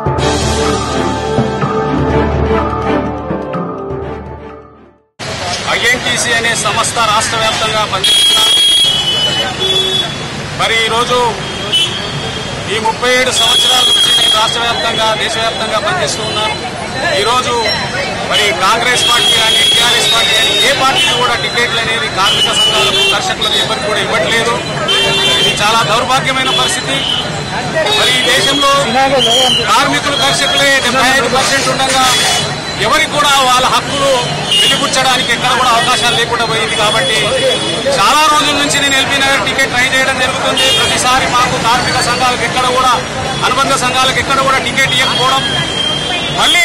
INTUC అనే సంస్థ రాష్ట్ర వ్యాప్తంగా పనిచేస్తున్నారు మరి ఈరోజు ఈ ముప్పై ఏడు సంవత్సరాల నుంచి నేను రాష్ట్ర వ్యాప్తంగా దేశవ్యాప్తంగా పనిచేస్తూ ఉన్నాను ఈరోజు మరి కాంగ్రెస్ పార్టీ కానీ టీఆర్ఎస్ పార్టీ కానీ ఏ పార్టీకి కూడా టికెట్లు అనేది కార్మిక సంఘాలకు దర్శకులకు ఎవరికి కూడా ఇవ్వట్లేదు ఇది చాలా దౌర్భాగ్యమైన పరిస్థితి మరి ఈ దేశంలో కార్మికులు దర్శకులే డెబ్బై ఐదు పర్సెంట్ ఉండగా ఎవరికి కూడా వాళ్ళ హక్కులు వెలిపుచ్చడానికి ఎక్కడ కూడా అవకాశాలు లేకుండా పోయింది కాబట్టి చాలా రోజుల నుంచి నేను ఎల్బీ నగర్ టికెట్ ట్రై చేయడం జరుగుతుంది ప్రతిసారి మాకు కార్మిక సంఘాలకు ఎక్కడ కూడా అనుబంధ సంఘాలకు ఎక్కడ కూడా టికెట్ ఇవ్వకపోవడం మళ్ళీ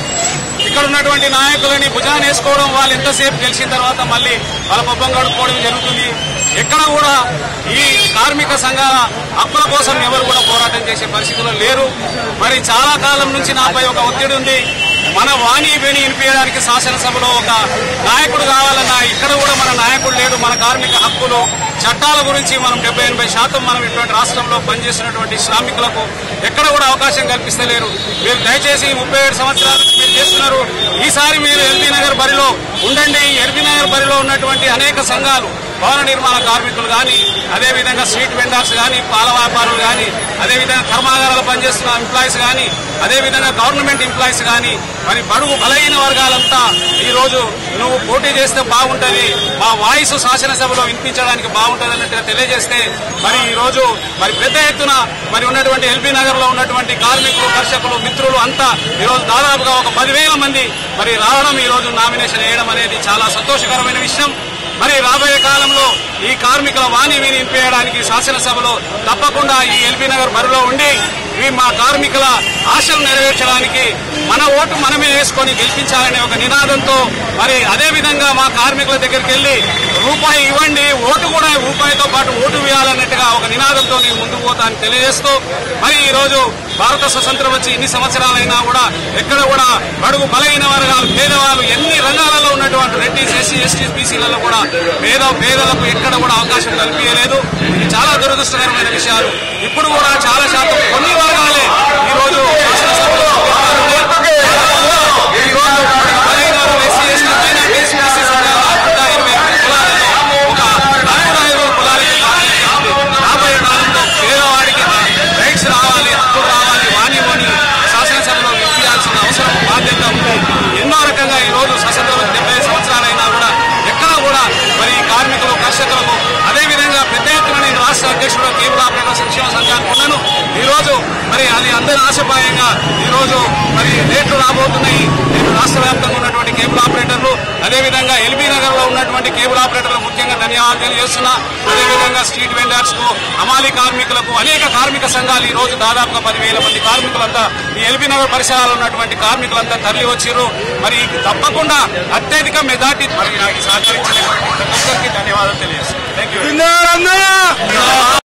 ఇక్కడ ఉన్నటువంటి నాయకులని భుజాన్ని వేసుకోవడం వాళ్ళు ఎంతసేపు గెలిచిన తర్వాత మళ్ళీ వాళ్ళ పబ్బం గడుపుకోవడం జరుగుతుంది ఎక్కడ కూడా ఈ కార్మిక సంఘాల హక్కుల కోసం ఎవరు కూడా పోరాటం చేసే పరిస్థితుల్లో లేరు మరి చాలా కాలం నుంచి నాపై ఒక ఒత్తిడి ఉంది మన వాణి వేణి వినిపించడానికి శాసనసభలో ఒక నాయకుడు కావాలన్నా ఇక్కడ కూడా మన నాయకుడు లేడు మన కార్మిక హక్కులు చట్టాల గురించి మనం డెబ్బై ఎనభై శాతం మనం ఇటువంటి రాష్ట్రంలో పనిచేస్తున్నటువంటి శ్రామికులకు ఎక్కడ కూడా అవకాశం కల్పిస్తలేరు మీరు దయచేసి ముప్పై ఏడు సంవత్సరాల నుంచి మీరు చేస్తున్నారు ఈసారి మీరు ఎల్బీ నగర్ బరిలో ఉండండి ఎల్బీ నగర్ బరిలో ఉన్నటువంటి అనేక సంఘాలు భవన నిర్మాణ కార్మికులు కానీ అదేవిధంగా స్ట్రీట్ వెండర్స్ కానీ పాల వ్యాపారులు కానీ అదేవిధంగా కర్మాగారాలు పనిచేస్తున్న ఎంప్లాయీస్ కానీ అదేవిధంగా గవర్నమెంట్ ఎంప్లాయీస్ కానీ మరి బడుగు బలహీన వర్గాలంతా ఈ రోజు నువ్వు పోటీ చేస్తే బాగుంటది మా వాయిస్ శాసనసభలో వినిపించడానికి బాగుంటది అన్నట్టుగా తెలియజేస్తే మరి ఈ రోజు మరి పెద్ద ఎత్తున మరి ఉన్నటువంటి ఎల్బీ నగర్ లో ఉన్నటువంటి కార్మికులు కర్షకులు మిత్రులు అంతా ఈ రోజు దాదాపుగా ఒక పదివేల మంది మరి రావడం ఈ రోజు నామినేషన్ వేయడం అనేది చాలా సంతోషకరమైన విషయం మరి రాబోయే కాలంలో ఈ కార్మికుల వాణి వీని నింపేయడానికి శాసనసభలో తప్పకుండా ఈ ఎల్బీ నగర్ బరిలో ఉండి ఈ మా కార్మికుల ఆశలు నెరవేర్చడానికి మన ఓటు మనమే వేసుకొని గెలిపించాలనే ఒక నినాదంతో మరి అదే విధంగా మా కార్మికుల దగ్గరికి వెళ్లి రూపాయి ఇవ్వండి ఓటు కూడా రూపాయితో పాటు ఓటు వేయాలన్నట్టుగా ఒక నినాదంతో నేను ముందుకు పోతాను తెలియజేస్తూ మరి ఈ రోజు భారత స్వతంత్రం వచ్చి ఇన్ని సంవత్సరాలైనా కూడా ఎక్కడ కూడా బడుగు బలహీన వర్గాలు పేదవాళ్ళు ఎన్ని రంగాలలో ఉన్నటువంటి రెడ్డిస్ ఎస్సీ ఎస్టీ బీసీలలో కూడా పేద పేదలకు ఎక్కడ కూడా అవకాశం కల్పించలేదు ఇది చాలా దురదృష్టకరమైన విషయాలు ఇప్పుడు కూడా చాలా శాతం కొన్ని వర్గాలే ఈ రోజు శాసనసభలో ఈ రోజు బలహీన ఎస్సీ ఎస్టీ మైనార్టీస్ బీసీ సంఘాల నూట ఇరవై ఐదు కులాలలో ఒక నలభై ఐదు కులాలకి రాబోయే కాలంలో పేదవాడికి రైట్స్ రావాలి హక్కులు రావాలి వాణి వాణి శాసనసభలో వినిపించాల్సిన అవసరం బాధ్యత ఉంది ఎన్నో రకంగా ఈ రోజు స్వతంత్రం డెబ్బై సంవత్సరాలైనా కూడా ఎక్కడ కూడా మరి ఈ కార్మికులు కర్షకులకు అదేవిధంగా పెద్ద ఎత్తున నేను రాష్ట్ర అధ్యక్షుడు కేబుల్ ఆపరేటర్ సంక్షేమ సంఘానికి ఉన్నాను ఈ రోజు మరి అది అందరి ఆశపాయంగా ఈ రోజు మరి రేట్లు రాబోతున్నాయి నేను రాష్ట్ర వ్యాప్తంగా ఉన్నటువంటి కేబుల్ ఆపరేటర్లు అదేవిధంగా ఎల్బీ నగర్ లో ఉన్నటువంటి కేబుల్ ఆపరేటర్లు ముఖ్యంగా ధన్యవాదాలు తెలియజేస్తున్నా అదేవిధంగా స్ట్రీట్ వెండర్స్ కు అమాలి కార్మికులకు అనేక కార్మిక సంఘాలు ఈ రోజు దాదాపుగా పదివేల మంది కార్మికులంతా ఈ ఎల్బీ నగర్ పరిసరాలు ఉన్నటువంటి కార్మికులంతా తరలి వచ్చిర్రు మరి తప్పకుండా అత్యధిక మెజార్టీ మరి నాకు సహకరించిన ప్రతి ఒక్కరికి ధన్యవాదాలు తెలియజేస్తున్నాను థ్యాంక్ యూ